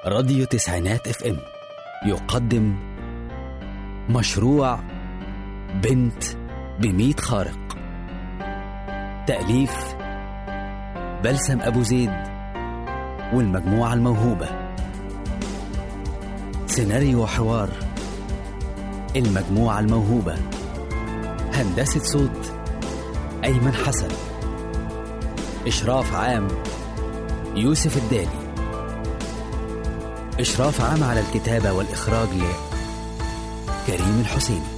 راديو تسعينات اف ام يقدم مشروع بنت بميت خارق تأليف بلسم أبو زيد والمجموعة الموهوبة سيناريو وحوار المجموعة الموهوبة هندسة صوت أيمن حسن إشراف عام يوسف الدالي إشراف عام على الكتابة والإخراج ل كريم الحسيني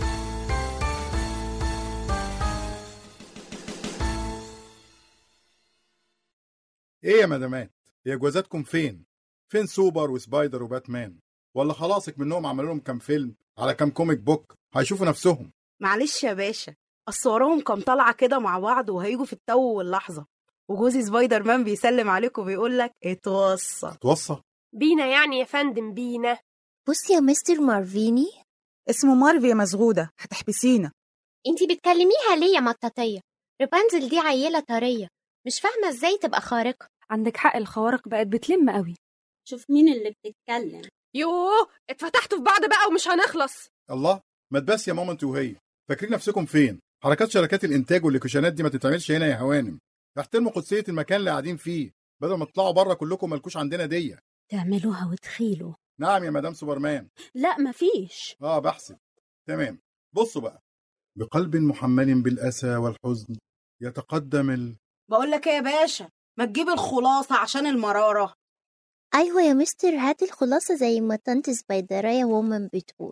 ايه يا مدامات هي جوازاتكم فين فين سوبر وسبايدر وباتمان ولا خلاصك منهم عملوا لهم كام فيلم على كام كوميك بوك هيشوفوا نفسهم معلش يا باشا اصل وراهم كام طلعه كده مع بعض وهيجوا في التو واللحظه وجوزي سبايدر مان بيسلم عليك وبيقول لك اتوصى توصى بينا يعني يا فندم بينا بص يا مستر مارفيني اسمه مارفي يا مزغودة هتحبسينا انتي بتكلميها ليه يا مطاطية رابنزل دي عيلة طرية مش فاهمة ازاي تبقى خارقة عندك حق الخوارق بقت بتلم قوي شوف مين اللي بتتكلم يوه اتفتحتوا في بعض بقى ومش هنخلص الله ما تبس يا ماما انت وهي فاكرين نفسكم فين حركات شركات الانتاج والليكوشنات دي ما تتعملش هنا يا هوانم احترموا قدسيه المكان اللي قاعدين فيه بدل ما تطلعوا بره كلكم مالكوش عندنا ديه تعملوها وتخيلوا نعم يا مدام سوبرمان لا مفيش اه بحسب تمام بصوا بقى بقلب محمل بالاسى والحزن يتقدم ال... بقول لك ايه يا باشا ما تجيب الخلاصه عشان المراره ايوه يا مستر هات الخلاصة زي ما طنط سبايدراية وومن بتقول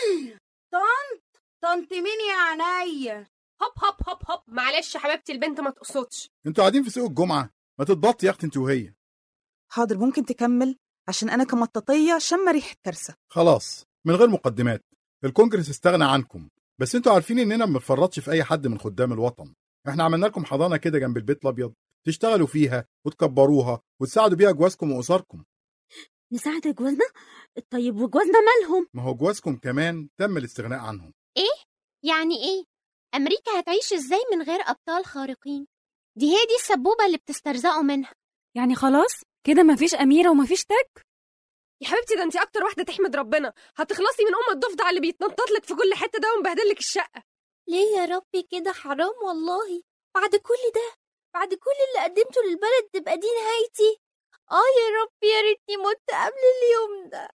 طنط طنط مين يا عينيا هوب هوب هوب هوب معلش يا حبيبتي البنت ما تقصدش انتوا قاعدين في سوق الجمعه ما تتبطي يا اختي انت وهي حاضر ممكن تكمل عشان أنا كمطاطية شم ريحة كارثة خلاص من غير مقدمات الكونجرس استغنى عنكم بس انتوا عارفين اننا ما بنفرطش في اي حد من خدام الوطن احنا عملنا لكم حضانه كده جنب البيت الابيض تشتغلوا فيها وتكبروها وتساعدوا بيها جوازكم واسركم نساعد جوازنا طيب وجوازنا مالهم ما هو جوازكم كمان تم الاستغناء عنهم يعني ايه امريكا هتعيش ازاي من غير ابطال خارقين دي هي دي السبوبة اللي بتسترزقوا منها يعني خلاص كده مفيش أميرة ومفيش تاج يا حبيبتي ده انت اكتر واحده تحمد ربنا هتخلصي من ام الضفدع اللي بيتنطط لك في كل حته ده ومبهدل لك الشقه ليه يا ربي كده حرام والله بعد كل ده بعد كل اللي قدمته للبلد تبقى دي نهايتي اه يا ربي يا ريتني مت قبل اليوم ده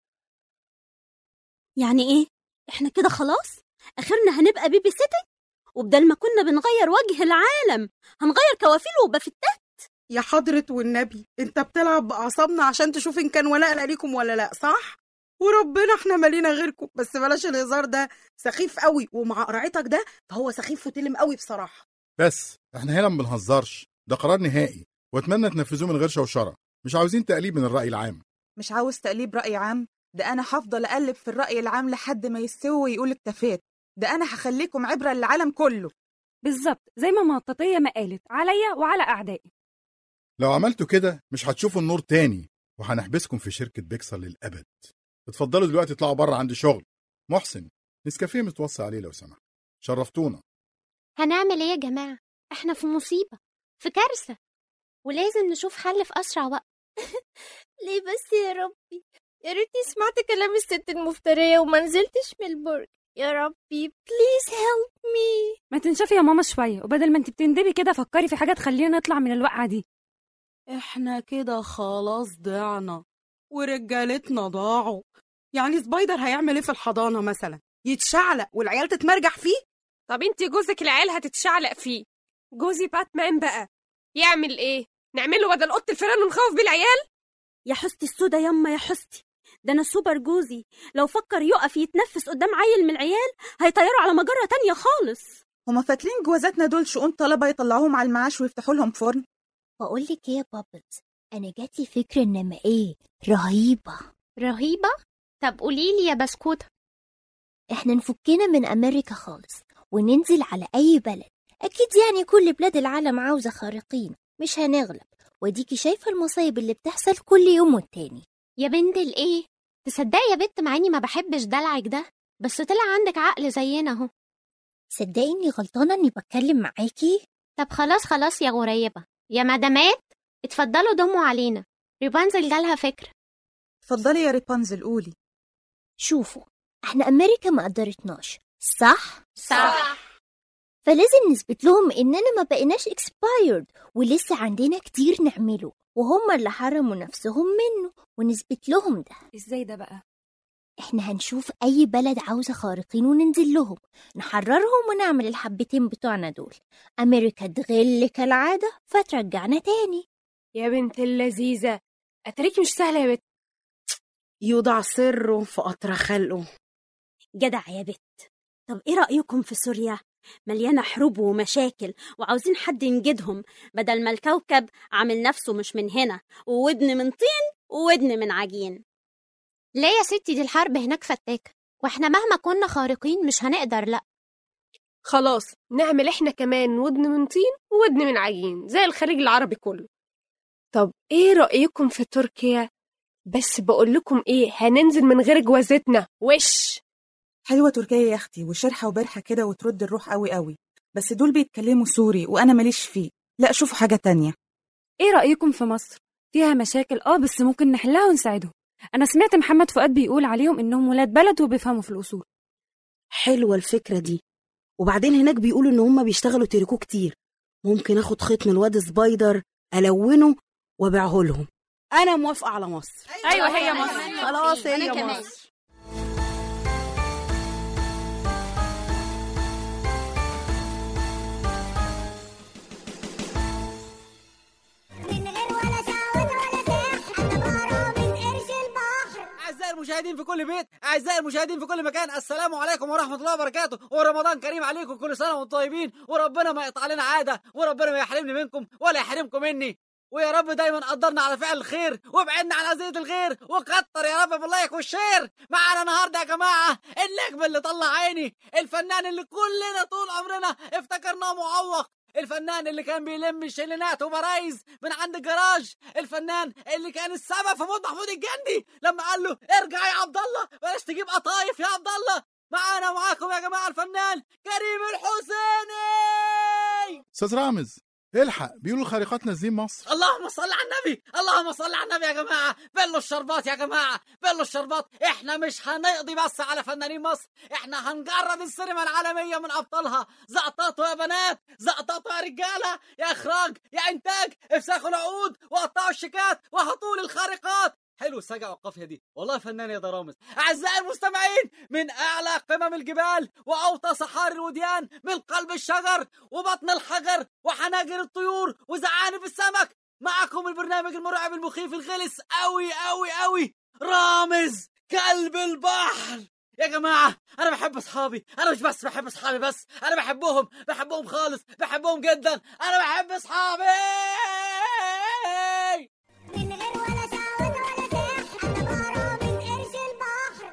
يعني ايه احنا كده خلاص اخرنا هنبقى بيبي سيتنج وبدل ما كنا بنغير وجه العالم هنغير كوافيل وبافتات يا حضرة والنبي انت بتلعب بأعصابنا عشان تشوف ان كان ولاء ليكم ولا لا صح وربنا احنا مالينا غيركم بس بلاش الهزار ده سخيف قوي ومع قرعتك ده فهو سخيف وتلم قوي بصراحة بس احنا هنا ما بنهزرش ده قرار نهائي واتمنى تنفذوه من غير شوشره مش عاوزين تقليب من الراي العام مش عاوز تقليب رأي عام ده أنا هفضل أقلب في الرأي العام لحد ما يستوي ويقول اكتفيت ده أنا هخليكم عبرة للعالم كله بالظبط زي ما مطاطية ما قالت عليا وعلى أعدائي لو عملتوا كده مش هتشوفوا النور تاني وهنحبسكم في شركه بيكسل للابد اتفضلوا دلوقتي اطلعوا بره عندي شغل محسن نسكافيه متوصي عليه لو سمحت شرفتونا هنعمل ايه يا جماعة احنا في مصيبة في كارثة ولازم نشوف حل في أسرع وقت ليه بس يا ربي يا ريتني سمعت كلام الست المفترية وما نزلتش من البرج يا ربي بليز هيلب مي ما تنشفي يا ماما شوية وبدل ما انت بتندبي كده فكري في حاجة تخلينا نطلع من الوقعة دي احنا كده خلاص ضعنا ورجالتنا ضاعوا يعني سبايدر هيعمل ايه في الحضانة مثلا يتشعلق والعيال تتمرجح فيه طب انت جوزك العيال هتتشعلق فيه جوزي باتمان بقى يعمل ايه نعمله بدل اوضه الفيران ونخوف بيه العيال يا حستي السودا يما يا حستي ده انا سوبر جوزي لو فكر يقف يتنفس قدام عيل من العيال هيطيروا على مجرة تانية خالص هما فاكرين جوازاتنا دول شؤون طلبة يطلعوهم على المعاش ويفتحوا لهم فرن بقول لك ايه يا بابلز انا جات لي فكره انما ايه رهيبه رهيبه طب قولي لي يا بسكوته احنا نفكنا من امريكا خالص وننزل على اي بلد اكيد يعني كل بلاد العالم عاوزه خارقين مش هنغلب وديكي شايفه المصايب اللي بتحصل كل يوم والتاني يا بنت الايه تصدقي يا بنت مع اني ما بحبش دلعك ده بس طلع عندك عقل زينا اهو صدقي اني غلطانه اني بتكلم معاكي طب خلاص خلاص يا غريبه يا مدامات اتفضلوا ضموا علينا ريبانزل جالها فكرة اتفضلي يا ريبانزل قولي شوفوا احنا أمريكا ما قدرتناش صح؟ صح فلازم نثبت لهم إننا ما بقيناش expired ولسه عندنا كتير نعمله وهم اللي حرموا نفسهم منه ونثبت لهم ده ازاي ده بقى احنا هنشوف أي بلد عاوزة خارقين وننزل لهم نحررهم ونعمل الحبتين بتوعنا دول أمريكا تغل كالعادة فترجعنا تاني يا بنت اللذيذة أتريك مش سهلة يا بنت يوضع سره في قطر خلقه جدع يا بت طب ايه رأيكم في سوريا مليانة حروب ومشاكل وعاوزين حد ينجدهم بدل ما الكوكب عامل نفسه مش من هنا وودن من طين وودن من عجين لا يا ستي دي الحرب هناك فتاكة واحنا مهما كنا خارقين مش هنقدر لا خلاص نعمل احنا كمان ودن من طين وودن من عجين زي الخليج العربي كله طب ايه رأيكم في تركيا بس بقول لكم ايه هننزل من غير جوازتنا وش حلوة تركيا يا أختي وشرحة وبرحة كده وترد الروح قوي قوي بس دول بيتكلموا سوري وأنا ماليش فيه لا شوفوا حاجة تانية ايه رأيكم في مصر فيها مشاكل اه بس ممكن نحلها ونساعدهم انا سمعت محمد فؤاد بيقول عليهم انهم ولاد بلد وبيفهموا في الاصول حلوة الفكرة دي وبعدين هناك بيقولوا إن هما بيشتغلوا تريكو كتير ممكن آخد خيط من الواد سبايدر ألونه وأبيعه لهم أنا موافقة على مصر ايوه هي مصر خلاص هي أنا كمان. مصر من غير ولا شعوذة ولا سحر أنا بهرب من قرش البحر أعزائي المشاهدين في كل بيت أعزائي المشاهدين في كل مكان السلام عليكم ورحمة الله وبركاته ورمضان كريم عليكم كل سنة وانتم طيبين وربنا ما يقطع لنا عادة وربنا ما يحرمني منكم ولا يحرمكم مني ويا رب دايما قدرنا على فعل الخير وابعدنا عن اذيه الغير وكتر يا رب باللايك والشير معانا النهارده يا جماعه النجم اللي طلع عيني الفنان اللي كلنا طول عمرنا افتكرناه معوق الفنان اللي كان بيلم شيلينات وبرايز من عند الجراج الفنان اللي كان السبب في موت محمود الجندي لما قال له ارجع يا عبد الله بلاش تجيب قطايف يا عبد الله معانا ومعاكم يا جماعه الفنان كريم الحسيني استاذ رامز الحق بيقولوا الخارقات نازلين مصر اللهم صل على النبي اللهم صل على النبي يا جماعه بلوا الشربات يا جماعه بلوا الشربات احنا مش هنقضي بس على فنانين مصر احنا هنجرد السينما العالميه من ابطالها زقطاطوا يا بنات زقطاطوا يا رجاله يا اخراج يا انتاج افسخوا العقود وقطعوا الشيكات وهطوا لي الخارقات حلو السجع والقافيه دي والله فنان يا درامز اعزائي المستمعين من اعلى قمم الجبال واوطى صحاري الوديان من قلب الشجر وبطن الحجر وحناجر الطيور وزعانف السمك معكم البرنامج المرعب المخيف الغلس قوي قوي قوي رامز كلب البحر يا جماعة أنا بحب أصحابي أنا مش بس بحب أصحابي بس أنا بحبهم بحبهم خالص بحبهم جدا أنا بحب أصحابي من غير ولا شعوذة ولا سحر أنا بهرب من قرش البحر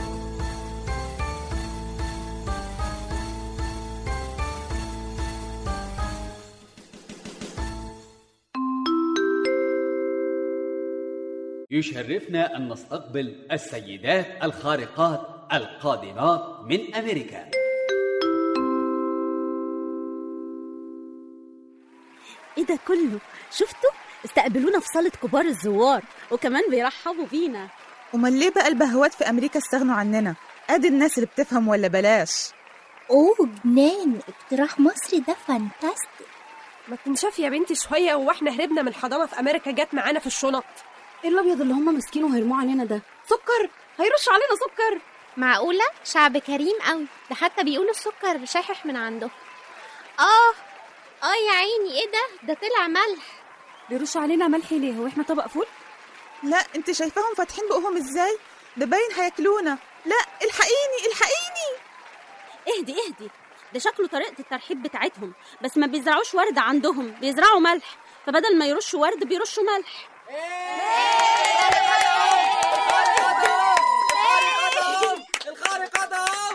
يشرفنا أن نستقبل السيدات الخارقات القادمات من أمريكا ايه ده كله شفتوا استقبلونا في صالة كبار الزوار وكمان بيرحبوا بينا أمال ليه بقى البهوات في أمريكا استغنوا عننا أدي الناس اللي بتفهم ولا بلاش أوه جنان اقتراح مصري ده فانتاستيك ما تنشف يا بنتي شوية واحنا هربنا من الحضانة في أمريكا جت معانا في الشنط إيه الأبيض اللي هما ماسكينه وهيرموه علينا ده سكر هيرشوا علينا سكر معقولة شعب كريم قوي ده حتى بيقولوا السكر شاحح من عنده اه اه يا عيني ايه ده ده طلع ملح بيرشوا علينا ملح ليه هو احنا طبق فول لا انت شايفاهم فاتحين بقهم ازاي ده باين هياكلونا لا الحقيني الحقيني اهدي اهدي ده شكله طريقة الترحيب بتاعتهم بس ما بيزرعوش ورد عندهم بيزرعوا ملح فبدل ما يرشوا ورد بيرشوا ملح الخارقات اهم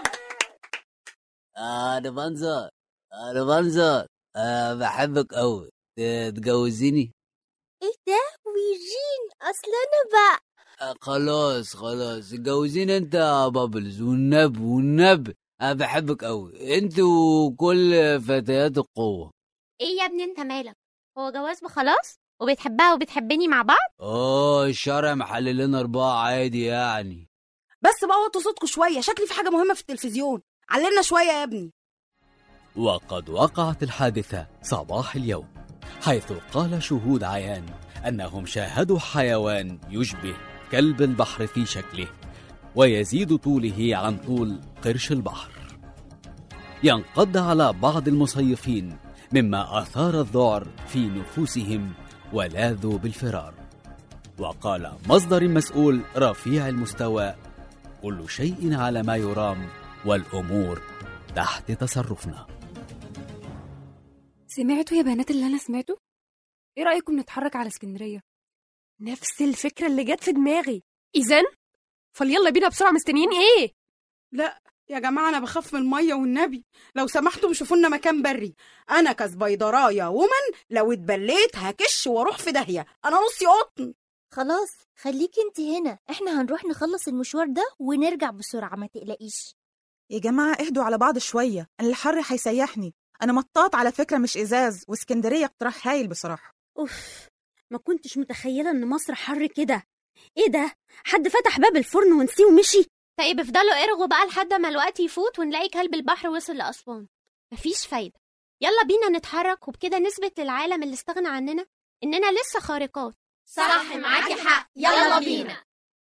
أنا بنظر أنا بنظر أه بحبك أوي تتجوزيني ايه ده ويجين اصل انا بقى أه خلاص خلاص اتجوزيني انت يا بابلز والنب والنب أنا بحبك أوي انت وكل فتيات القوة ايه يا ابني انت مالك هو جواز خلاص وبتحبها وبتحبني مع بعض اه الشارع محلل لنا اربعة عادي يعني بس بقى وطوا صوتكم شويه شكلي في حاجه مهمه في التلفزيون علمنا شويه يا ابني وقد وقعت الحادثة صباح اليوم حيث قال شهود عيان أنهم شاهدوا حيوان يشبه كلب البحر في شكله ويزيد طوله عن طول قرش البحر ينقض على بعض المصيفين مما أثار الذعر في نفوسهم ولاذوا بالفرار وقال مصدر مسؤول رفيع المستوى كل شيء على ما يرام والأمور تحت تصرفنا سمعتوا يا بنات اللي انا سمعته ايه رايكم نتحرك على اسكندريه نفس الفكرة اللي جت في دماغي إذن فليلا بينا بسرعة مستنيين إيه؟ لا يا جماعة أنا بخاف من المية والنبي لو سمحتوا شوفوا لنا مكان بري أنا كسبيدراية ومن لو اتبليت هكش واروح في داهية أنا نصي قطن خلاص خليكي انت هنا احنا هنروح نخلص المشوار ده ونرجع بسرعة ما تقلقيش يا جماعة اهدوا على بعض شوية أنا الحر هيسيحني أنا مطاط على فكرة مش إزاز واسكندرية اقتراح هايل بصراحة اوف ما كنتش متخيله ان مصر حر كده ايه ده حد فتح باب الفرن ونسيه ومشي طيب افضلوا ارغوا بقى لحد ما الوقت يفوت ونلاقي كلب البحر وصل لأسوان مفيش فايدة يلا بينا نتحرك وبكده نثبت للعالم اللي استغنى عننا إننا لسه خارقات صح معاكي حق يلا بينا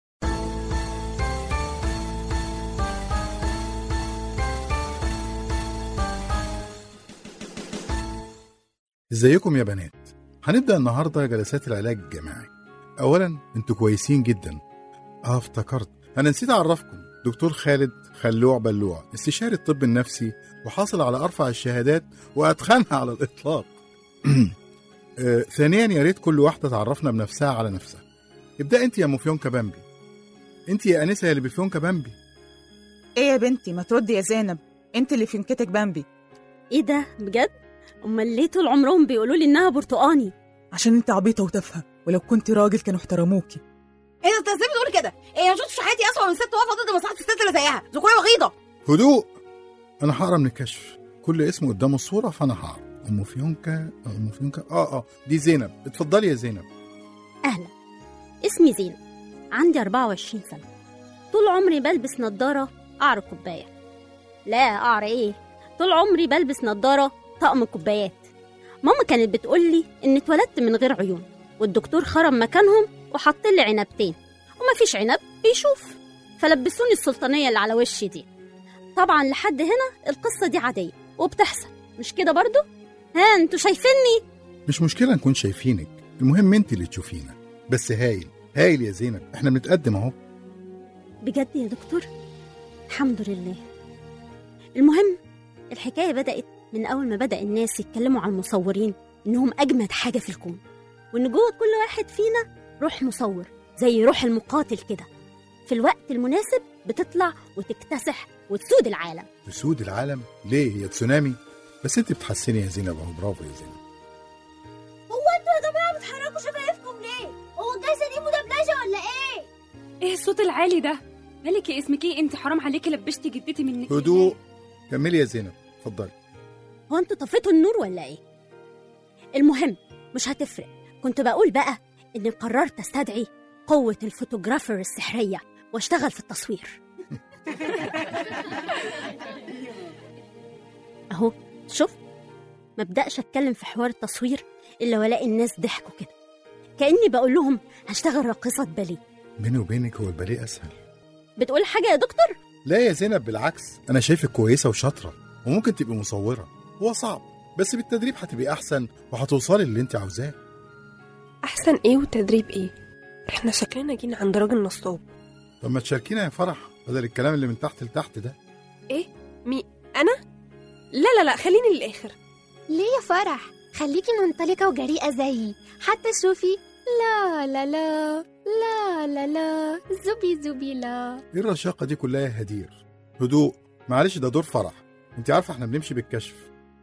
ازيكم يا بنات هنبدأ النهاردة جلسات العلاج الجماعي أولا انتوا كويسين جدا اه افتكرت أنا نسيت أعرفكم دكتور خالد خلوع بلوع استشاري الطب النفسي وحاصل على أرفع الشهادات وأتخنها على الإطلاق آه، ثانيا يا ريت كل واحدة تعرفنا بنفسها على نفسها ابدأ أنت يا مفيونكا بامبي أنت يا أنسة يا اللي بفيونكا بامبي إيه يا بنتي ما تردي يا زينب أنت اللي فنكتك بامبي ايه ده بجد امال ليه طول عمرهم بيقولوا لي انها برتقاني عشان أنت عبيطة وتافهة ولو كنت راجل كانوا احترموكي ايه ده انت ازاي بتقول كده ايه ما شفتش في حياتي اسوء من ست واقفه ضد مصلحه الست اللي زيها ذكوريه وغيضه هدوء أنا هقرا من الكشف كل اسم قدامه الصورة فأنا هقرا أم فيونكا أم فيونكا آه آه دي زينب اتفضلي يا زينب اهلا اسمي زينب عندي 24 سنه طول عمري بلبس نضاره قعر كوبايه لا قعر ايه طول عمري بلبس نضاره طقم كوبايات ماما كانت بتقول لي ان اتولدت من غير عيون والدكتور خرم مكانهم وحط لي عنبتين ومفيش عنب بيشوف فلبسوني السلطانيه اللي على وشي دي طبعا لحد هنا القصه دي عاديه وبتحصل مش كده برضو ها انتوا شايفيني مش مشكلة نكون شايفينك المهم انت اللي تشوفينا بس هايل هايل يا زينب احنا بنتقدم اهو بجد يا دكتور الحمد لله المهم الحكاية بدأت من أول ما بدأ الناس يتكلموا عن المصورين إنهم أجمد حاجة في الكون وإن جوه كل واحد فينا روح مصور زي روح المقاتل كده في الوقت المناسب بتطلع وتكتسح وتسود العالم تسود العالم ليه هي تسونامي بس انت بتحسني يا زينب اهو برافو يا زينب هو انتوا يا جماعة بتحركوا شفايفكم ليه؟ هو الجلسة دي مدبلجة ولا ايه؟ ايه الصوت العالي ده مالك يا اسمك ايه انت حرام عليكي لبشتي جدتي منك هدوء كملي يا زينب اتفضلي هو انتوا طفيتوا النور ولا ايه المهم مش هتفرق كنت بقول بقى اني قررت استدعي قوة الفوتوغرافر السحرية واشتغل في التصوير اهو شوف مبدأش اتكلم في حوار التصوير الا والاقي الناس ضحكوا كده كأني بقول لهم هشتغل راقصة باليه بيني وبينك هو الباليه اسهل بتقول حاجة يا دكتور لا يا زينب بالعكس انا شايفك كويسه وشاطره وممكن تبقي مصوره هو صعب بس بالتدريب هتبقي احسن وهتوصلي اللي انت عاوزاه أحسن إيه وتدريب إيه؟ إحنا شكلنا جينا عند راجل نصاب طب ما تشاركينا يا فرح بدل الكلام اللي من تحت لتحت ده إيه؟ مي أنا؟ لا لا لا خليني للآخر ليه يا فرح؟ خليكي منطلقة وجريئة زيي حتى شوفي لا لا لا لا لا لا زبي زبي لا ايه الرشاقه دي كلها يا هدير هدوء معلش ده دور فرح انت عارفه احنا بنمشي بالكشف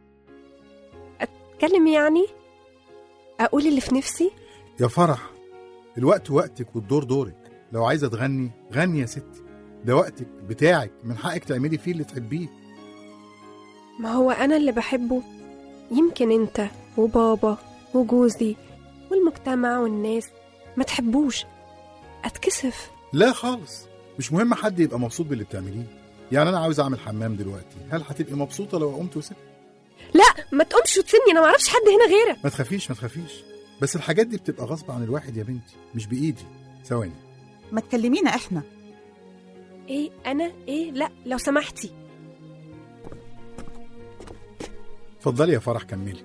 أتكلم يعني؟ أقول اللي في نفسي؟ يا فرح الوقت وقتك والدور دورك لو عايزه تغني غني يا ستي ده وقتك بتاعك من حقك تعملي فيه اللي تحبيه ما هو أنا اللي بحبه يمكن أنت وبابا وجوزي المجتمع والناس ما تحبوش اتكسف لا خالص مش مهم حد يبقى مبسوط باللي بتعمليه يعني انا عاوز اعمل حمام دلوقتي هل هتبقي مبسوطه لو قمت وسبت لا ما تقومش وتسيبني انا ما اعرفش حد هنا غيرك ما تخافيش ما تخافيش بس الحاجات دي بتبقى غصب عن الواحد يا بنتي مش بايدي ثواني ما تكلمينا احنا ايه انا ايه لا لو سمحتي اتفضلي يا فرح كملي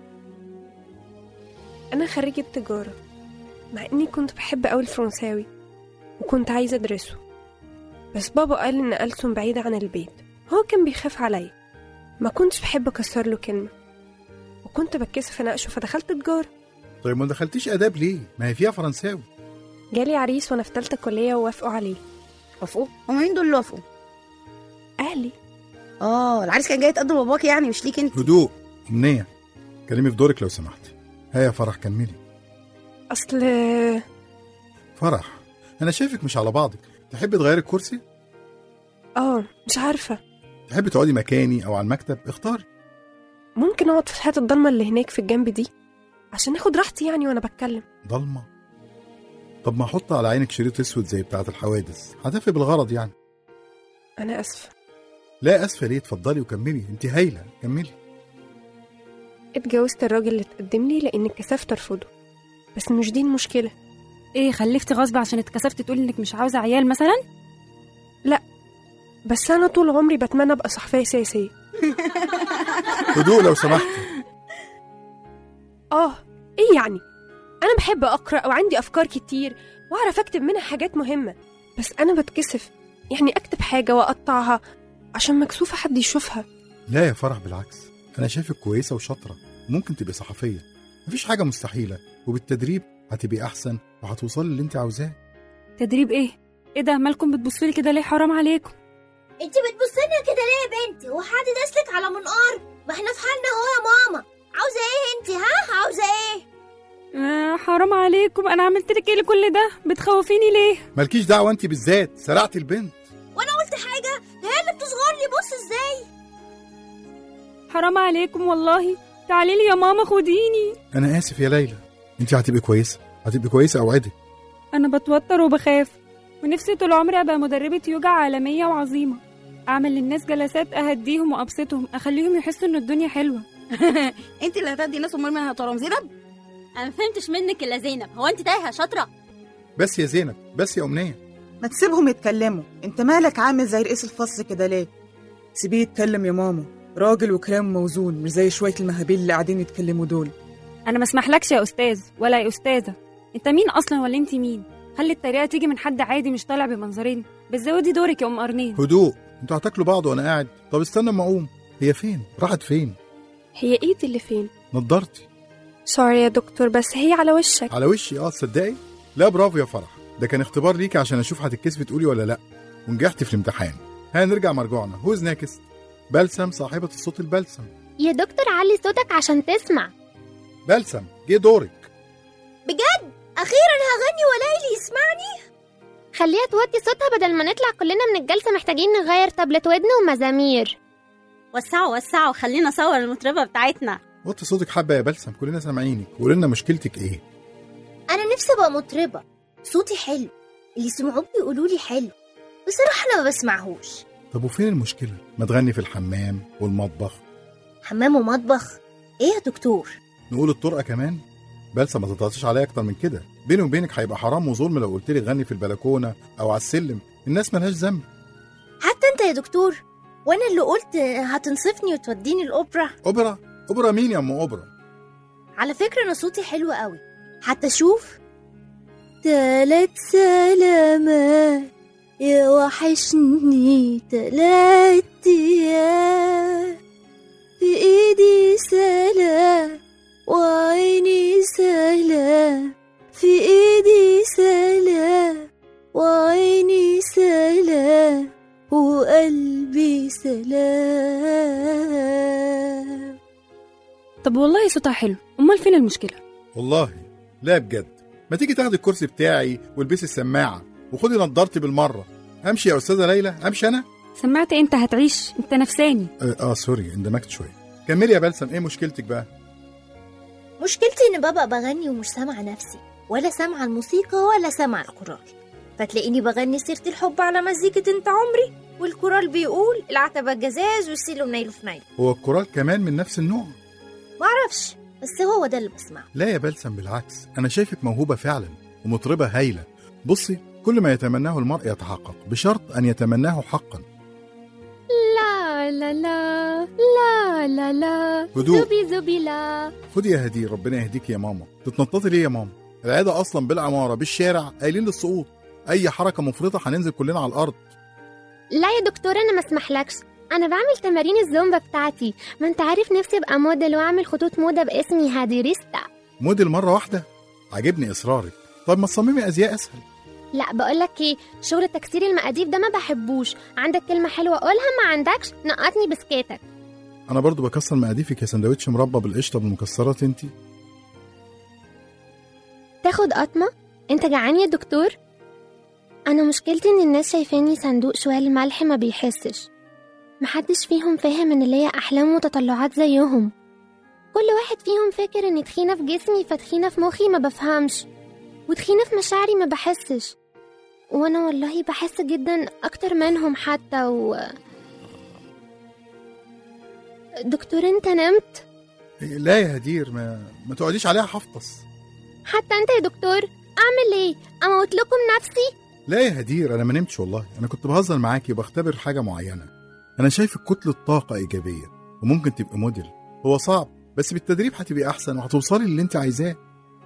انا خريجة تجارة مع اني كنت بحب قوي الفرنساوي وكنت عايزة ادرسه بس بابا قال ان ألسن بعيدة عن البيت هو كان بيخاف عليا ما كنتش بحب اكسر له كلمة وكنت بتكسف اناقشه فدخلت تجارة طيب ما دخلتيش اداب ليه ما هي فيها فرنساوي جالي عريس وانا في تالتة كلية ووافقوا عليه وافقوا هما مين دول اللي وافقوا اهلي اه العريس كان جاي يتقدم لباباك يعني مش ليك انت هدوء امنيه كلمي في دورك لو سمحتي ها يا فرح كملي اصل فرح انا شايفك مش على بعضك تحبي تغيري الكرسي اه مش عارفة تحبي تقعدي مكاني او على المكتب اختاري ممكن اقعد في الحياة الضلمة اللي هناك في الجنب دي عشان اخد راحتي يعني وانا بتكلم ضلمه طب ما احط على عينك شريط اسود زي بتاعه الحوادث هتفي بالغرض يعني انا اسفة لا اسفه ليه اتفضلي وكملي انت هايله كملي اتجوزت الراجل اللي اتقدم لي لان اتكسفت ارفضه بس مش دي المشكلة ايه خلفتي غصب عشان اتكسفتي تقولي انك مش عاوزه عيال مثلا بس انا طول عمري بتمنى ابقى صحفية سياسية هدوء لو سمحتي اه ايه يعني انا بحب اقرا وعندي افكار كتير واعرف اكتب منها حاجات مهمه بس انا بتكسف يعني اكتب حاجه واقطعها عشان مكسوفه حد يشوفها لا يا فرح بالعكس انا شايفك كويسه وشاطره ممكن تبقي صحفيه مفيش حاجه مستحيله وبالتدريب هتبقي احسن وهتوصلي اللي انت عاوزاه تدريب ايه ايه ده مالكم بتبصوا لي كده ليه حرام عليكم انت بتبصلنا كده ليه يا بنتي وحد داسلك على منقار ما احنا في حالنا اهو يا ماما عاوزه ايه انت ها عاوزه ايه آه حرام عليكم انا عملت لك ايه لكل ده بتخوفيني ليه مالكيش دعوه انت بالذات سرعتي البنت وانا قلت حاجه ده هي اللي بتصغر لي بص ازاي حرام عليكم والله تعالي لي يا ماما خديني انا اسف يا ليلى انت هتبقي كويسه هتبقي كويسه اوعدك انا بتوتر وبخاف ونفسي طول عمري ابقى مدربة يوجا عالمية وعظيمة اعمل للناس جلسات اهديهم وابسطهم اخليهم يحسوا ان الدنيا حلوة انت اللي هتدي الناس امال منها يا ترى زينب انا ما فهمتش منك الا زينب هو انت تايهه شاطره بس يا زينب بس يا امنيه ما تسيبهم يتكلموا انت مالك عامل زي رئيس الفصل كده ليه سيبيه يتكلم يا ماما راجل وكلام موزون مش زي شويه المهابيل اللي قاعدين يتكلموا دول انا ما اسمحلكش يا استاذ ولا يا استاذة انت مين اصلا ولا انت مين خلي الطريقة تيجي من حد عادي مش طالع بمنظرين بتزودي دورك يا ام قرنين هدوء انتوا هتاكلوا بعض وانا قاعد طب استنى اما اقوم هي فين راحت فين هي ايدي اللي فين نضارتي سوري يا دكتور بس هي على وشك على وشي اه تصدقي لا برافو يا فرح ده كان اختبار ليكي عشان اشوف هتتكسفي تقولي ولا لا ونجحتي في الامتحان هنرجع مرجوعنا هوز ناكست بلسم صاحبة الصوت البلسم يا دكتور علي صوتك عشان تسمع بلسم جه دورك بجد اخيرا هغني وليلي يسمعني خليها توطي صوتها بدل ما نطلع كلنا من الجلسه محتاجين نغير طبلة ودن ومزامير وسعوا وسعوا خلينا صور المطربه بتاعتنا وطي صوتك حبة يا بلسم كلنا سامعينك وقولي لنا مشكلتك ايه انا نفسي ابقى مطربه صوتي حلو اللي سمعوه بيقولوا لي حلو بصراحه انا ما بسمعهوش طب وفين المشكلة ما تغني في الحمام والمطبخ حمام ومطبخ ايه يا دكتور نقول الطرقة كمان بلسم ما تضغطيش عليا اكتر من كده بيني وبينك هيبقى حرام وظلم لو قلت لي غني في البلكونة او على السلم الناس ملهاش ذنب حتى انت يا دكتور وانا اللي قلت هتنصفني وتوديني الاوبرا اوبرا اوبرا مين يا ام اوبرا على فكره انا صوتي حلو قوي حتى شوف تلات سلامات يا وحشني تلات ايام في ايدي سلام وعيني سلام في ايدي سلام وعيني سلام وقلبي سلام طب والله صوتها حلو امال فين المشكلة والله لا بجد ما تيجي تاخدي الكرسي بتاعي والبسي السماعة وخدي نضارتي بالمرة امشي يا استاذة ليلى امشي انا سمعت انت هتعيش انت نفساني اه, آه سوري اندمجت شوية كملي يا بلسم ايه مشكلتك بقى مشكلتي ان بابا بغني ومش سامعه نفسي ولا سامعة الموسيقى ولا سامعة الكورال فتلاقيني بغني سيرة الحب على مزيكة انت عمري والكورال بيقول العتبة جزاز والسيلو منيله في نيله هو الكورال كمان من نفس النوع معرفش بس هو ده اللي بسمعه لا يا بلسم بالعكس أنا شايفك موهوبة فعلا ومطربة هايلة بصي كل ما يتمناه المرء يتحقق بشرط أن يتمناه حقا لا لا لا لا لا لا هدوء. زوبي زوبي لا خدي يا هدي ربنا يهديك يا ماما تتنططي ليه يا ماما العيادة أصلا بالعمارة بالشارع قايلين للسقوط أي حركة مفرطة هننزل كلنا على الأرض لا يا دكتور انا ما اسمحلكش انا بعمل تمارين الزومبا بتاعتي ما انت عارف نفسي ابقى موديل واعمل خطوط موضه باسمي هاديريستا موديل مرة واحدة عجبني إصرارك طب ما تصممي أزياء أسهل لا بقولك ايه شغل تكسير المقاديف ده ما بحبوش عندك كلمه حلوه قولها ما عندكش نقطني بسكاتك أنا برضو بكسر مقاديفك يا سندوتش مربى بالقشطة بالمكسرات انتي تاخد قطمه انت جعان يا دكتور انا مشكلتي ان الناس شايفاني صندوق شويه الملح ما بيحسش محدش فيهم فاهم ان ليا احلام وتطلعات زيهم كل واحد فيهم فاكر اني تخينه في جسمي فتخينه في مخي ما بفهمش وتخينه في مشاعري ما بحسش وانا والله بحس جدا اكتر منهم حتى و دكتور انت نمت لا يا هدير ما, ما تقعديش عليها حفطس حتى انت يا دكتور اعمل ايه اموت لكم نفسي لا يا هدير أنا ما نمتش والله أنا كنت بهزر معاكي وبختبر حاجة معينة أنا شايفك كتلة طاقة إيجابية وممكن تبقى موديل هو صعب بس بالتدريب هتبقي أحسن وهتوصلي للي أنت عايزاه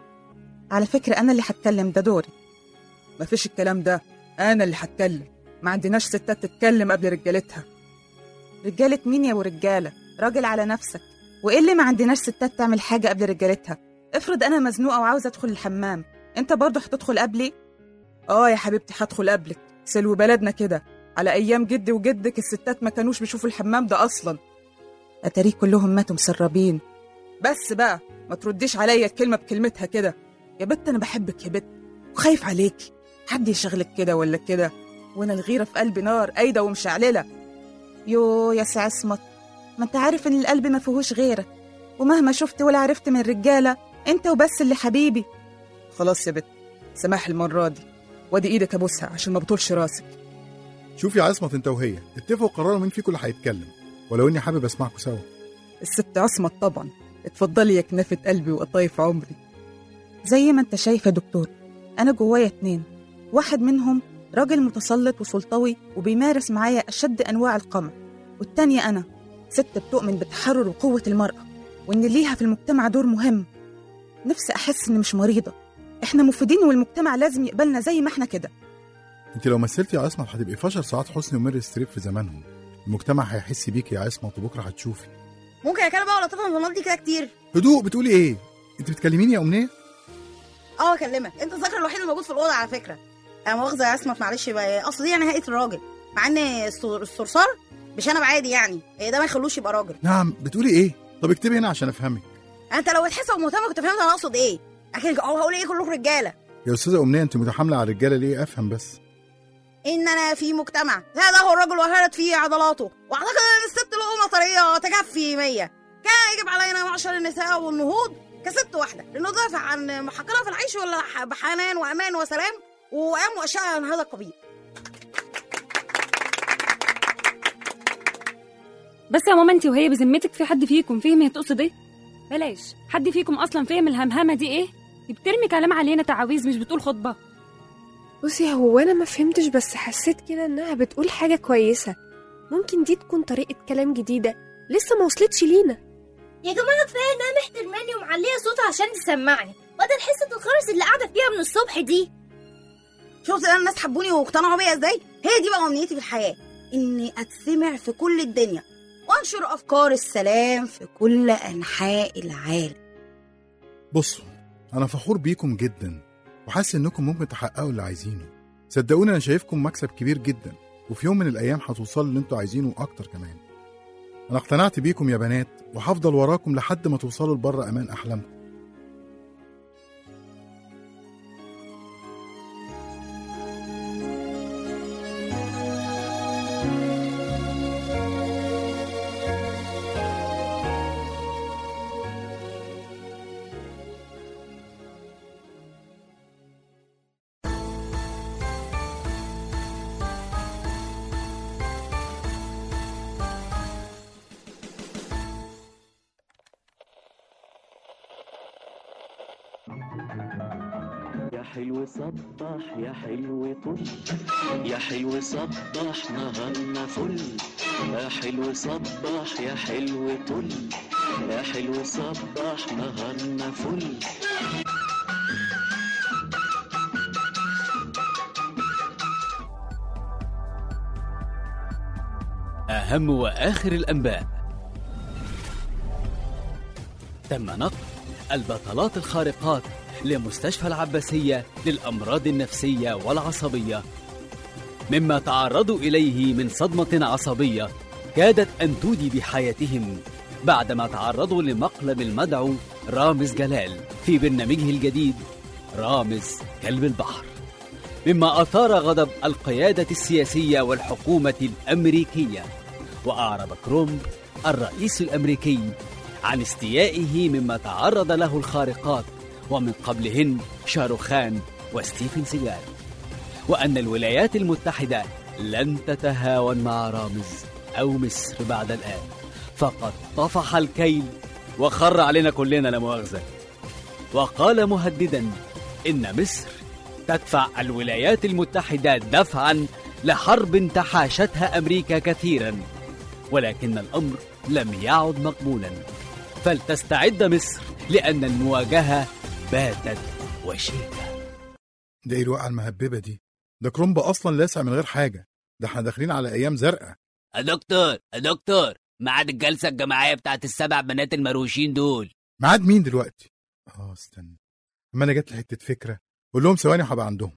على فكرة أنا اللي هتكلم ده دوري مفيش الكلام ده أنا اللي هتكلم ما عندناش ستات تتكلم قبل رجالتها رجالة مين يا ورجالة راجل على نفسك وإيه اللي ما عندناش ستات تعمل حاجة قبل رجالتها افرض أنا مزنوقة وعاوزة أدخل الحمام أنت برضه هتدخل قبلي آه يا حبيبتي هدخل قبلك سلو بلدنا كده على أيام جدي وجدك الستات ما كانوش بيشوفوا الحمام ده أصلا أتاريه كلهم ماتوا مسربين بس بقى ما ترديش عليا الكلمة بكلمتها كده يا بت أنا بحبك يا بت وخايف عليكي حد يشغلك كده ولا كده وأنا الغيرة في قلبي نار قايدة ومشعللة يو يا سي عصمت ما انت عارف ان القلب ما فيهوش غيرك ومهما شفت ولا عرفت من رجالة انت وبس اللي حبيبي خلاص يا بت سماح المرة دي وادي ايدك ابوسها عشان ما بطولش راسك شوفي يا عصمت أنت وهي اتفقوا قرروا مين فيكم اللي هيتكلم ولو إني حابب أسمعكم سوا الست عصمت طبعا اتفضلي يا كنافة قلبي وقطايف عمري زي ما انت شايف يا دكتور انا جوايا اتنين واحد منهم راجل متسلط وسلطوي وبيمارس معايا اشد انواع القمع والتانية انا ست بتؤمن بتحرر وقوة المرأة وان ليها في المجتمع دور مهم نفسي احس اني مش مريضة احنا مفيدين والمجتمع لازم يقبلنا زي ما احنا كده أنت لو مثلتي يا عصمت هتبقي فشل سعاد حسني وميري ستريب في زمانهم المجتمع هيحس بيكي يا عصمت وبكرة هتشوفي ممكن اتكلم بقى ولا تفهم البنات دي كده كتير هدوء بتقولي إيه؟ أنت بتكلميني يا أمنية؟ اه اكلمك انت الذكر الوحيد اللي موجود في الاوضه على فكره انا مؤاخذه يا اسمت معلش بقى اصل دي انا هيئه الراجل مع ان الصر- الصرصار مش انا بعادي يعني إيه ده ما يخلوش يبقى راجل نعم بتقولي إيه؟ طب اكتبي هنا عشان أفهمك انت لو بتحس ومهتم كنت فهمت انا اقصد ايه لكن أو هقول ايه كلكم رجاله يا أستاذة أمنية أنت متحاملة على الرجالة ليه؟ أفهم بس ان انا في مجتمع هذا هو الرجل وهرت فيه عضلاته واعتقد ان الست لقمه طريه تكفي 100 كان يجب علينا معشر النساء والنهوض كست واحده لندافع عن محقنا في العيش ولا بحنان وامان وسلام وقام واشياء من هذا القبيل بس يا ماما انت وهي بذمتك في حد فيكم فهم هي تقصد ايه بلاش حد فيكم اصلا فهم الهمهمه دي ايه دي بترمي كلام علينا تعاويذ مش بتقول خطبه بصي هو انا ما فهمتش بس حسيت كده انها بتقول حاجه كويسه ممكن دي تكون طريقه كلام جديده لسه ما وصلتش لينا يا جماعة كفاية انها محترماني ومعلية صوتها عشان تسمعني بدل حصة الخرس اللي قاعدة فيها من الصبح دي شفت انا الناس حبوني واقتنعوا بيا ازاي هي دي بقى امنيتي في الحياه اني اتسمع في كل الدنيا وانشر افكار السلام في كل انحاء العالم بصوا أنا فخور بيكم جدا وحاسس إنكم ممكن تحققوا اللي عايزينه صدقوني أنا شايفكم مكسب كبير جدا وفي يوم من الأيام هتوصلوا اللي انتوا عايزينه وأكتر كمان أنا اقتنعت بيكم يا بنات وهفضل وراكم لحد ما توصلوا لبر أمان أحلامكم حلو صبح يا حلو طل يا حلو صبح نهارنا فل يا حلو صبح يا حلو طل يا حلو صبح نهارنا فل أهم وآخر الأنباء تم نقل البطلات الخارقات لمستشفى العباسية للأمراض النفسية والعصبية مما تعرضوا إليه من صدمة عصبية كادت أن تودي بحياتهم بعدما تعرضوا لمقلب المدعو رامز جلال في برنامجه الجديد رامز كلب البحر مما أثار غضب القيادة السياسية والحكومة الأمريكية وأعرب كرومب الرئيس الأمريكي عن استيائه مما تعرض له الخارقات ومن قبلهن شاروخان وستيفن سيجال وأن الولايات المتحدة لن تتهاون مع رامز أو مصر بعد الآن فقد طفح الكيل وخر علينا كلنا لا مؤاخذة وقال مهددا إن مصر تدفع الولايات المتحدة دفعا لحرب تحاشتها أمريكا كثيرا ولكن الأمر لم يعد مقبولا فلتستعد مصر لأن المواجهة باتت وشيكة ده ايه الوقعه المهببه دي ده كرومب اصلا لاسع من غير حاجه ده احنا داخلين على ايام زرقاء يا دكتور يا دكتور ميعاد الجلسة الجماعية بتاعت السبع بنات المروشين دول ميعاد مين دلوقتي اه استنى اما انا جات لي حته فكره قول لهم ثواني وهبقى عندهم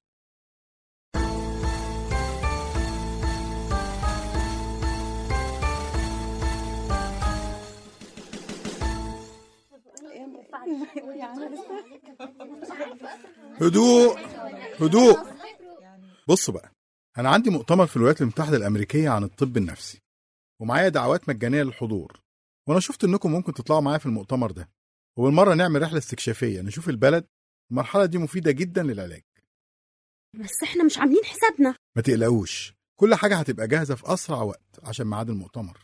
هدوء هدوء بصوا بقى انا عندي مؤتمر في الولايات المتحده الامريكيه عن الطب النفسي ومعايا دعوات مجانيه للحضور وانا شفت انكم ممكن تطلعوا معايا في المؤتمر ده وبالمره نعمل رحله استكشافيه نشوف البلد المرحله دي مفيده جدا للعلاج بس احنا مش عاملين حسابنا ما تقلقوش كل حاجه هتبقى جاهزه في اسرع وقت عشان ميعاد المؤتمر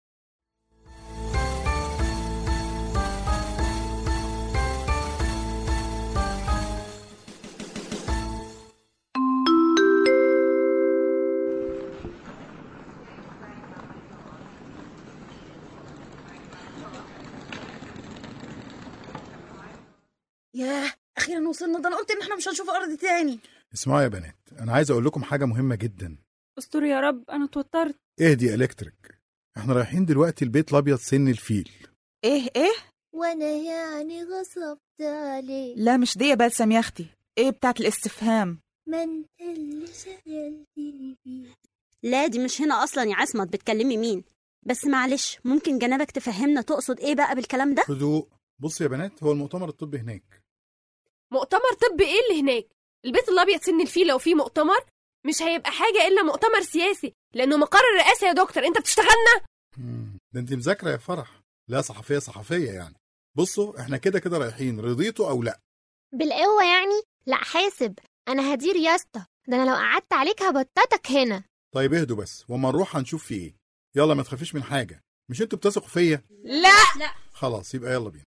ياه اخيرا وصلنا ده انا قلت ان احنا مش هنشوف ارض تاني اسمعوا يا بنات انا عايز اقول لكم حاجه مهمه جدا استر يا رب انا اتوترت اهدي يا الكتريك احنا رايحين دلوقتي البيت الابيض سن الفيل ايه ايه وانا يعني غصبت عليك لا مش دي يا بلسم يا اختي ايه بتاعت الاستفهام ما انت اللي شغلتني بيه لا دي مش هنا اصلا يا عصمت بتكلمي مين بس معلش ممكن جنابك تفهمنا تقصد ايه بقى بالكلام ده هدوء بصوا يا بنات هو المؤتمر الطبي هناك مؤتمر طب ايه اللي هناك البيت الابيض سن الفيل لو فيه مؤتمر مش هيبقى حاجه الا مؤتمر سياسي لانه مقر الرئاسه يا دكتور انت بتشتغلنا مم، ده انت مذاكره يا فرح لا صحفيه صحفيه يعني بصوا احنا كده كده رايحين رضيتوا او لا بالقوة يعني لا حاسب أنا هدير يا اسطى ده أنا لو قعدت عليك هبطتك هنا طيب اهدوا بس وما نروح هنشوف في ايه يلا ما تخافيش من حاجه مش انتوا بتثقوا فيا لا لا خلاص يبقى يلا بينا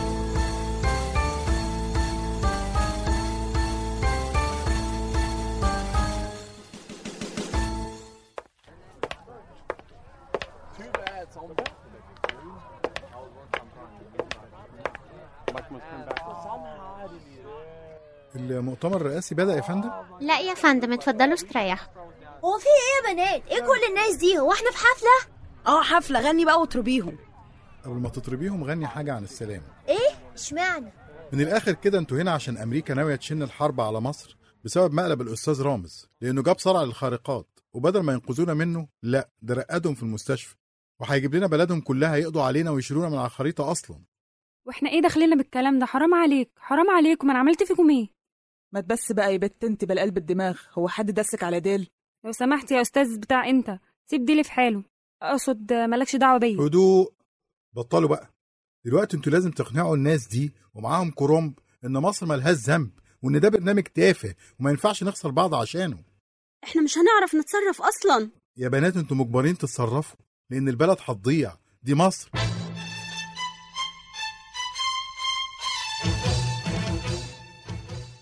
المؤتمر الرئاسي بدأ يا فندم لا يا فندم اتفضلوا استريحوا هو في ايه يا بنات ايه كل الناس دي هو احنا في حفله اه حفله غني بقى واطربيهم قبل ما تطربيهم غني حاجه عن السلام ايه اشمعنى من الاخر كده انتوا هنا عشان امريكا ناويه تشن الحرب على مصر بسبب مقلب الاستاذ رامز لانه جاب صرع للخارقات وبدل ما ينقذونا منه لا ده رقدهم في المستشفى وهيجيب لنا بلدهم كلها يقضوا علينا ويشيلونا من على الخريطه اصلا واحنا ايه داخلين بالكلام ده حرام عليك حرام عليكم انا عملت فيكم ايه ما تبس بقى يا بت انت بلا قلب الدماغ هو حد دسك على ديل لو سمحت يا استاذ بتاع انت سيب ديلي في حاله اقصد مالكش دعوه بيا هدوء بطلوا بقى دلوقتي انتوا لازم تقنعوا الناس دي ومعاهم كرومب ان مصر ملهاش ذنب وان ده برنامج تافه وما ينفعش نخسر بعض عشانه احنا مش هنعرف نتصرف اصلا يا بنات انتوا مجبرين تتصرفوا لان البلد هتضيع دي مصر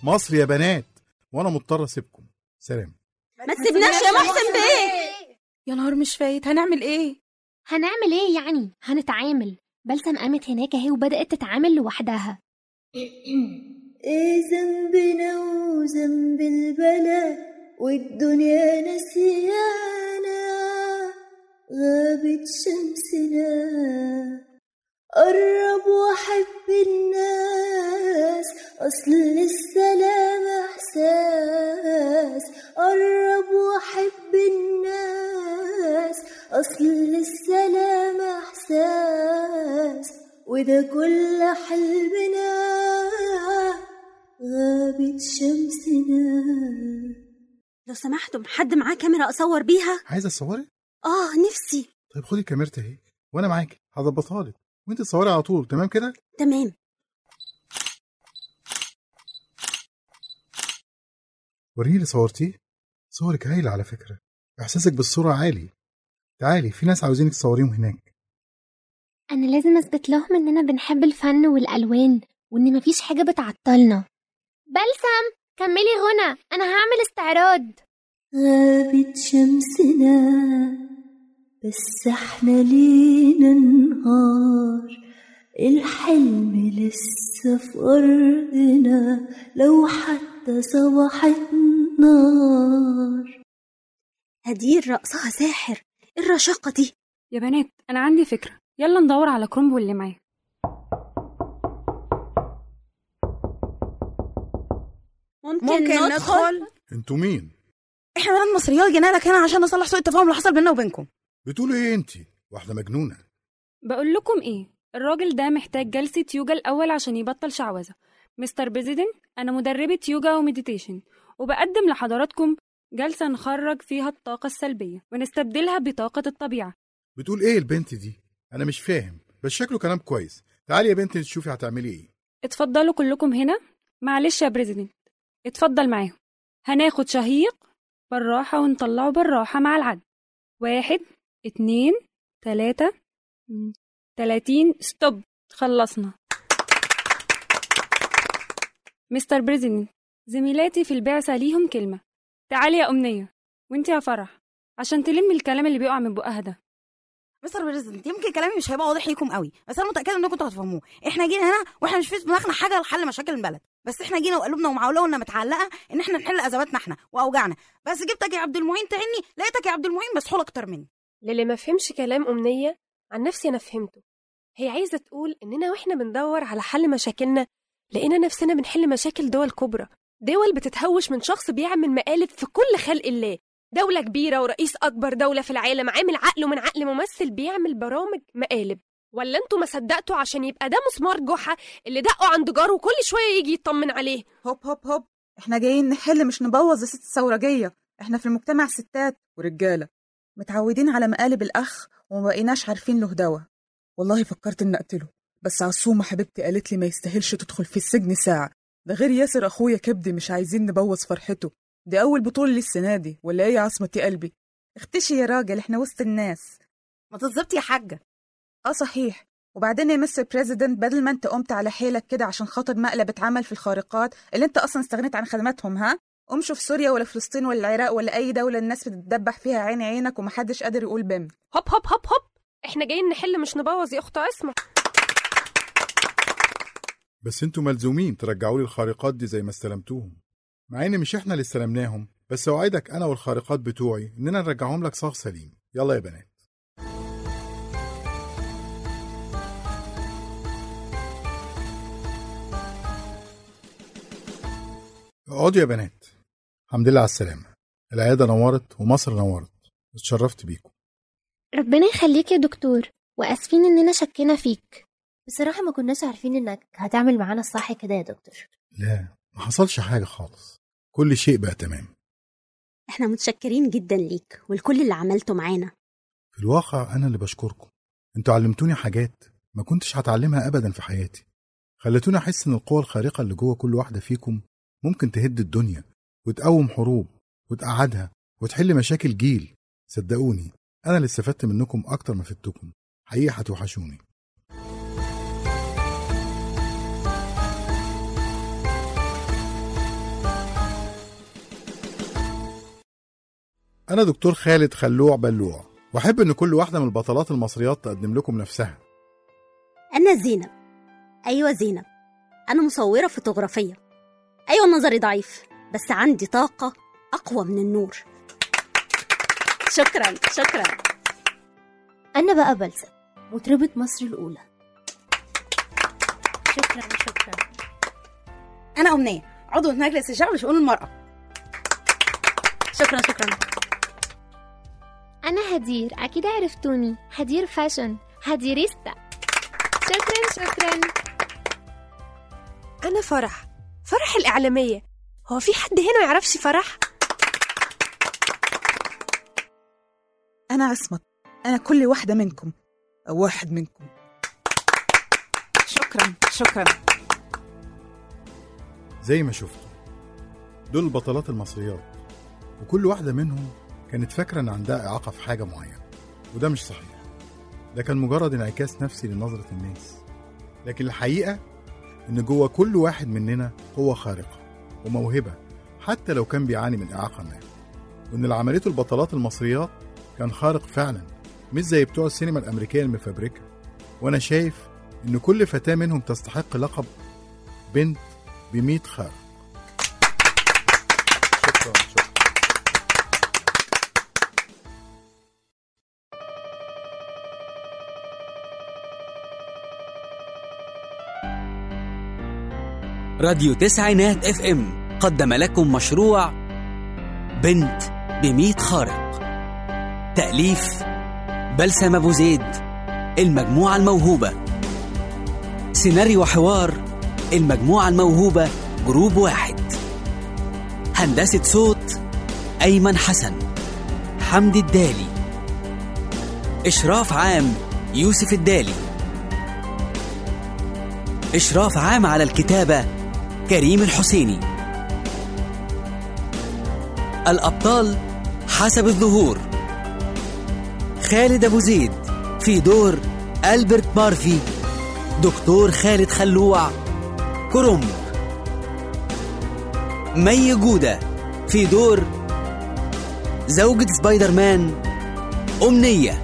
مصر يا بنات وانا مضطر اسيبكم سلام ما تسيبناش يا محسن بيه يا نهار مش فايت هنعمل ايه هنعمل ايه يعني هنتعامل بلسم قامت هناك اهي وبدأت تتعامل لوحدها ايه ذنبنا وذنب البلا والدنيا نسيانا غابت شمسنا قرب وحب الناس أصل السلام إحساس قرب وحب الناس أصل السلام إحساس وده كل حلمنا غابت شمسنا لو سمحتم حد معاه كاميرا اصور بيها عايزه تصوري اه نفسي طيب خدي كاميرتي اهي وانا معاكي هظبطها لك وانت تصوري على طول تمام كده تمام وريني اللي صورتيه صورك هايله على فكره احساسك بالصوره عالي تعالي في ناس عاوزينك تصوريهم هناك انا لازم اثبت لهم اننا بنحب الفن والالوان وان مفيش حاجه بتعطلنا بلسم كملي غنى انا هعمل استعراض غابت شمسنا بس احنا لينا نهار الحلم لسه في أرضنا لو حتى صبحت نار هدير رقصها ساحر إيه الرشاقة دي يا بنات انا عندي فكره يلا ندور على كرومب واللي معاه ممكن, ممكن ندخل انتوا مين احنا بنات مصريات جينا لك هنا عشان نصلح سوء التفاهم اللي حصل بيننا وبينكم بتقولوا ايه انت واحده مجنونه بقول لكم ايه الراجل ده محتاج جلسة يوجا الأول عشان يبطل شعوذة مستر بريزيدنت أنا مدربة يوجا ومديتيشن وبقدم لحضراتكم جلسة نخرج فيها الطاقة السلبية ونستبدلها بطاقة الطبيعة بتقول ايه البنت دي انا مش فاهم بس شكله كلام كويس تعالي يا بنت تشوفي هتعملي ايه اتفضلوا كلكم هنا معلش يا بريزيدنت اتفضل معاهم هناخد شهيق بالراحة ونطلعه بالراحة مع العد واحد اتنين تلاتة مم، تلاتين ستوب خلصنا مستر بريزيدنت زميلاتي في البعثة ليهم كلمة تعالي يا أمنية وانت يا فرح عشان تلمي الكلام اللي بيقع من بقها ده مستر بريزنت يمكن كلامي مش هيبقى واضح ليكم قوي بس انا متاكده انكم انتوا هتفهموه احنا جينا هنا واحنا مش في دماغنا حاجه لحل مشاكل البلد بس احنا جينا وقلوبنا ومعولنا متعلقه ان احنا نحل ازماتنا احنا واوجعنا بس جبتك يا عبد المعين تعني لقيتك يا عبد المعين مسحول اكتر مني للي ما فهمش كلام أمنية عن نفسي أنا فهمته هي عايزة تقول إننا وإحنا بندور على حل مشاكلنا لقينا نفسنا بنحل مشاكل دول كبرى دول بتتهوش من شخص بيعمل مقالب في كل خلق الله دولة كبيرة ورئيس أكبر دولة في العالم عامل عقله من عقل ممثل بيعمل برامج مقالب ولا انتوا ما صدقتوا عشان يبقى ده مسمار جحا اللي دقوا عند جاره وكل شوية يجي يطمن عليه هوب هوب هوب احنا جايين نحل مش نبوظ الست الثورجية احنا في المجتمع ستات ورجالة متعودين على مقالب الأخ وما بقيناش عارفين له دوا والله فكرت إن أقتله بس عصومة حبيبتي قالت لي ما يستاهلش تدخل في السجن ساعة ده غير ياسر أخويا كبدي مش عايزين نبوظ فرحته دي أول بطولة لي السنة دي ولا إيه يا عصمتي قلبي اختشي يا راجل احنا وسط الناس ما تتظبطي يا حاجه اه صحيح وبعدين يا مستر بريزيدنت بدل ما انت قمت على حيلك كده عشان خاطر مقلب اتعمل في الخارقات اللي انت اصلا استغنيت عن خدماتهم ها قوم شوف سوريا ولا فلسطين ولا العراق ولا اي دوله الناس بتتدبح فيها عين عينك ومحدش قادر يقول بم هوب هوب هوب هوب احنا جايين نحل مش نبوظ يا أخت عصمة بس انتوا ملزومين ترجعوا لي الخارقات دي زي ما استلمتوهم مع ان مش احنا اللي استلمناهم بس اوعدك انا والخارقات بتوعي اننا نرجعهم لك صاغ سليم يلا يا بنات اقعدوا يا بنات الحمد لله على السلامة العيادة نورت ومصر نورت اتشرفت بيكم ربنا يخليك يا دكتور واسفين اننا شكينا فيك بصراحة ما كناش عارفين إنك هتعمل معانا الصح كده يا دكتور لا ما حصلش حاجة خالص كل شيء بقى تمام احنا متشكرين جدا ليك ولكل اللي عملته معانا في الواقع أنا اللي بشكركم انتوا علمتوني حاجات ما كنتش هتعلمها أبدا في حياتي خلتوني أحس إن القوة الخارقة اللي جوه كل واحدة فيكم ممكن تهد الدنيا وتقوم حروب وتقعدها وتحل مشاكل جيل صدقوني أنا اللي استفدت منكم أكتر ما فدتكم حقيقة هتوحشوني أنا دكتور خالد خلوع بلوع وأحب إن كل واحدة من البطلات المصريات تقدم لكم نفسها أنا زينب أيوة زينب أنا مصورة فوتوغرافية أيوة نظري ضعيف بس عندي طاقة أقوى من النور شكرا شكرا أنا بقى بلسم مطربة مصر الأولى شكرا شكرا انا امنيه عضو مجلس الشعب لشؤون المراه شكرا شكرا أنا هدير أكيد عرفتوني هدير فاشن هديريستا شكرا شكرا أنا فرح فرح الإعلامية هو في حد هنا ما يعرفش فرح؟ أنا عصمت أنا كل واحدة منكم أو واحد منكم شكرا شكرا زي ما شفتوا دول البطلات المصريات وكل واحدة منهم كانت فاكرة إن عندها إعاقة في حاجة معينة وده مش صحيح ده كان مجرد انعكاس نفسي لنظرة الناس لكن الحقيقة إن جوه كل واحد مننا قوة خارقة وموهبة حتى لو كان بيعاني من إعاقة ما وإن اللي عملته البطلات المصريات كان خارق فعلا مش زي بتوع السينما الأمريكية المفبركة وأنا شايف إن كل فتاة منهم تستحق لقب بنت بمية خارق شكرا شكرا راديو تسعينات اف ام قدم لكم مشروع بنت بميت خارق تأليف بلسم أبو زيد المجموعة الموهوبة سيناريو وحوار المجموعة الموهوبة جروب واحد هندسة صوت أيمن حسن حمدي الدالي إشراف عام يوسف الدالي إشراف عام على الكتابة كريم الحسيني الأبطال حسب الظهور خالد أبو زيد في دور ألبرت مارفي دكتور خالد خلوع كرنب مي جودة في دور زوجة سبايدر مان أمنية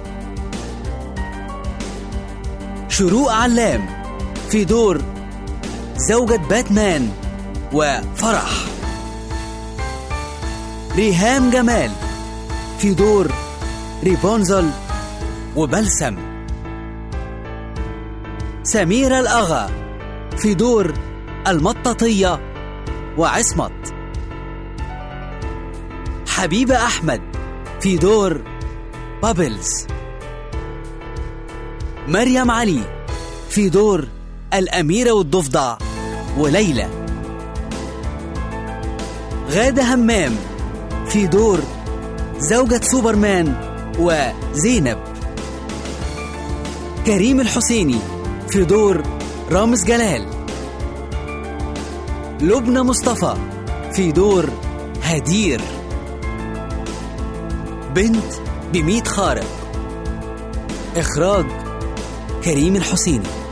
شروق علام في دور زوجة باتمان وفرح ريهام جمال في دور ريبونزل وبلسم سميرة الأغا في دور المطاطية وعصمت حبيبة أحمد في دور بابلز مريم علي في دور الأميرة والضفدع وليلى غادة همام في دور زوجة سوبرمان وزينب كريم الحسيني في دور رامز جلال لبنى مصطفى في دور هدير بنت بميت خارق إخراج كريم الحسيني